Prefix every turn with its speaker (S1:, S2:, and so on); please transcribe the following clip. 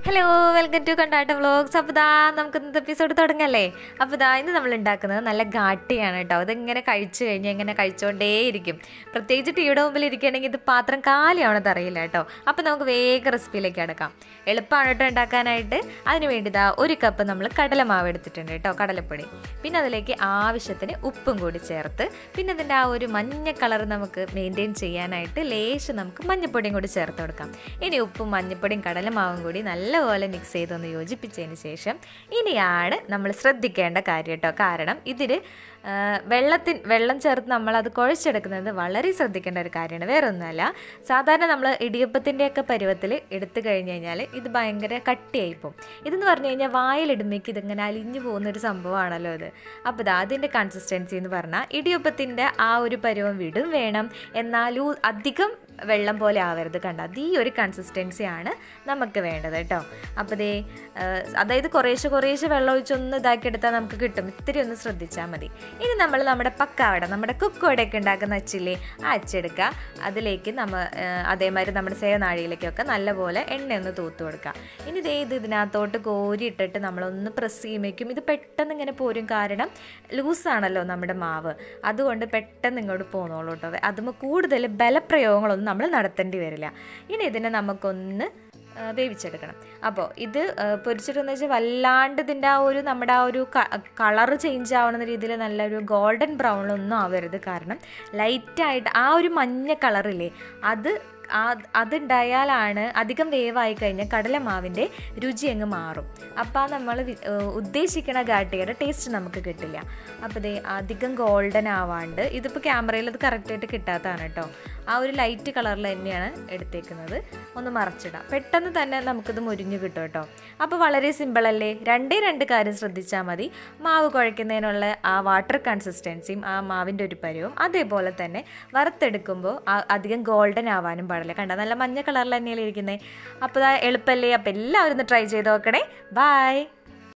S1: hello welcome to കണ്ടാട്ട vlogs അപ്പോൾ ദാ നമുക്ക് ഇന്നത്തെ എപ്പിസോഡ് തുടങ്ങല്ലേ അപ്പോൾ ദാ ഇന്ന് നമ്മൾ ഉണ്ടാക്കുന്നത് നല്ല ഗാട്ടിയാണ് കേട്ടോ ഇതിങ്ങനെ കഴിച്ചു കഴിഞ്ഞാൽ ഇങ്ങനെ കഴിച്ചുകൊണ്ടേയിരിക്കും പ്രത്യേകിച്ച് ടീയുടെ മുമ്പിൽ ഇരിക്കുകയാണെങ്കിൽ ഇത് പാത്രം കാലിയാവണത് അറിയില്ല കേട്ടോ അപ്പോൾ നമുക്ക് വേഗം റെസിപ്പിയിലേക്ക് അടക്കാം എളുപ്പമാണ് കേട്ടോ ഉണ്ടാക്കാനായിട്ട് അതിന് വേണ്ടി ദാ ഒരു കപ്പ് നമ്മൾ കടലമാവ് എടുത്തിട്ടുണ്ട് കേട്ടോ കടലപ്പൊടി പിന്നെ അതിലേക്ക് ആവശ്യത്തിന് ഉപ്പും കൂടി ചേർത്ത് പിന്നെ അതിൻ്റെ ആ ഒരു മഞ്ഞ കളർ നമുക്ക് മെയിൻറ്റെയിൻ ചെയ്യാനായിട്ട് ലേശം നമുക്ക് മഞ്ഞപ്പൊടിയും കൂടി ചേർത്ത് കൊടുക്കാം ഇനി ഉപ്പും മഞ്ഞപ്പൊടിയും കടലമാവും കൂടി നല്ലപോലെ മിക്സ് ചെയ്തൊന്ന് യോജിപ്പിച്ചതിന് ശേഷം ഇനിയാണ് നമ്മൾ ശ്രദ്ധിക്കേണ്ട കാര്യം കേട്ടോ കാരണം ഇതിൽ വെള്ളത്തിൻ വെള്ളം ചേർത്ത് നമ്മൾ അത് കുഴച്ചെടുക്കുന്നത് വളരെ ശ്രദ്ധിക്കേണ്ട ഒരു കാര്യമാണ് വേറെ ഒന്നുമല്ല സാധാരണ നമ്മൾ ഇടിയപ്പത്തിൻ്റെയൊക്കെ പരുവത്തിൽ എടുത്തു കഴിഞ്ഞ് കഴിഞ്ഞാൽ ഇത് ഭയങ്കര കട്ടിയായിപ്പോവും ഇതെന്ന് പറഞ്ഞു കഴിഞ്ഞാൽ വായിലിടുമ്പോഴേക്ക് ഇതിങ്ങനെ അലിഞ്ഞു പോകുന്ന ഒരു സംഭവമാണല്ലോ ഇത് അപ്പോൾ ഇത് അതിൻ്റെ കൺസിസ്റ്റൻസി എന്ന് പറഞ്ഞാൽ ഇടിയപ്പത്തിൻ്റെ ആ ഒരു പരുവം വിടും വേണം എന്നാലും അധികം വെള്ളം പോലെ ആവരുത് കണ്ട അത് ഈ ഒരു കൺസിസ്റ്റൻസിയാണ് നമുക്ക് വേണ്ടത് കേട്ടോ അപ്പോൾ ദേ അതായത് കുറേശ്ശെ കുറേശ്ശെ വെള്ളം ഒഴിച്ചൊന്ന് ഇതാക്കി എടുത്താൽ നമുക്ക് കിട്ടും ഇത്തിരി ഒന്ന് ശ്രദ്ധിച്ചാൽ മതി ഇനി നമ്മൾ നമ്മുടെ പക്കാവട നമ്മുടെ കുക്കോടയൊക്കെ ഉണ്ടാക്കുന്ന അച്ചില്ലേ ആ അച്ചെടുക്കുക അതിലേക്ക് നമ്മൾ അതേമാതിരി നമ്മുടെ സേവനാഴിയിലേക്കൊക്കെ നല്ലപോലെ എണ്ണയൊന്ന് തൂത്ത് കൊടുക്കുക ഇനി ദേ ഇത് ഇതിനകത്തോട്ട് കോരി ഇട്ടിട്ട് നമ്മളൊന്ന് പ്രസ് ചെയ്യുമ്പോഴേക്കും ഇത് പെട്ടെന്ന് ഇങ്ങനെ പോരും കാരണം ലൂസാണല്ലോ നമ്മുടെ മാവ് അതുകൊണ്ട് പെട്ടെന്ന് ഇങ്ങോട്ട് പോന്നോളൂ കേട്ടോ അതുമ്പോൾ കൂടുതൽ ബലപ്രയോഗങ്ങളൊന്നും നമ്മൾ നടത്തേണ്ടി വരില്ല ഇനി ഇതിനെ നമുക്കൊന്ന് വേവിച്ചെടുക്കണം അപ്പോൾ ഇത് പൊരിച്ചിട്ടെന്ന് വെച്ചാൽ വല്ലാണ്ട് ഇതിൻ്റെ ആ ഒരു നമ്മുടെ ആ ഒരു കളർ ചേഞ്ച് ആവുന്ന രീതിയിൽ നല്ലൊരു ഗോൾഡൻ ബ്രൗണിലൊന്നും ആവരുത് കാരണം ലൈറ്റായിട്ട് ആ ഒരു മഞ്ഞ കളറില്ലേ അത് ആ അതുണ്ടായാലാണ് അധികം വേവായി കഴിഞ്ഞാൽ കടലമാവിൻ്റെ രുചി അങ്ങ് മാറും അപ്പോൾ നമ്മൾ ഉദ്ദേശിക്കുന്ന ഗാട്ടിയുടെ ടേസ്റ്റ് നമുക്ക് കിട്ടില്ല അപ്പോൾ ദേ അധികം ഗോൾഡൻ ആവാണ്ട് ഇതിപ്പോൾ ക്യാമറയിൽ അത് കറക്റ്റായിട്ട് കിട്ടാത്തതാണ് കേട്ടോ ആ ഒരു ലൈറ്റ് കളറിൽ തന്നെയാണ് എടുത്തേക്കുന്നത് ഒന്ന് മറച്ചിടാം പെട്ടെന്ന് തന്നെ നമുക്കിത് മുരിഞ്ഞു കിട്ടും കേട്ടോ അപ്പോൾ വളരെ സിമ്പിളല്ലേ രണ്ടേ രണ്ട് കാര്യം ശ്രദ്ധിച്ചാൽ മതി മാവ് കുഴയ്ക്കുന്നതിനുള്ള ആ വാട്ടർ കൺസിസ്റ്റൻസിയും ആ മാവിൻ്റെ ഒരു പരുവും അതേപോലെ തന്നെ വറുത്തെടുക്കുമ്പോൾ അധികം ഗോൾഡൻ ആവാനും പാടില്ല കണ്ട നല്ല മഞ്ഞ കളറിൽ തന്നെയല്ലേ ഇരിക്കുന്നത് അപ്പോൾ എളുപ്പമല്ലേ അപ്പോൾ എല്ലാവരും ഒന്ന് ട്രൈ ചെയ്ത് നോക്കണേ ബായ്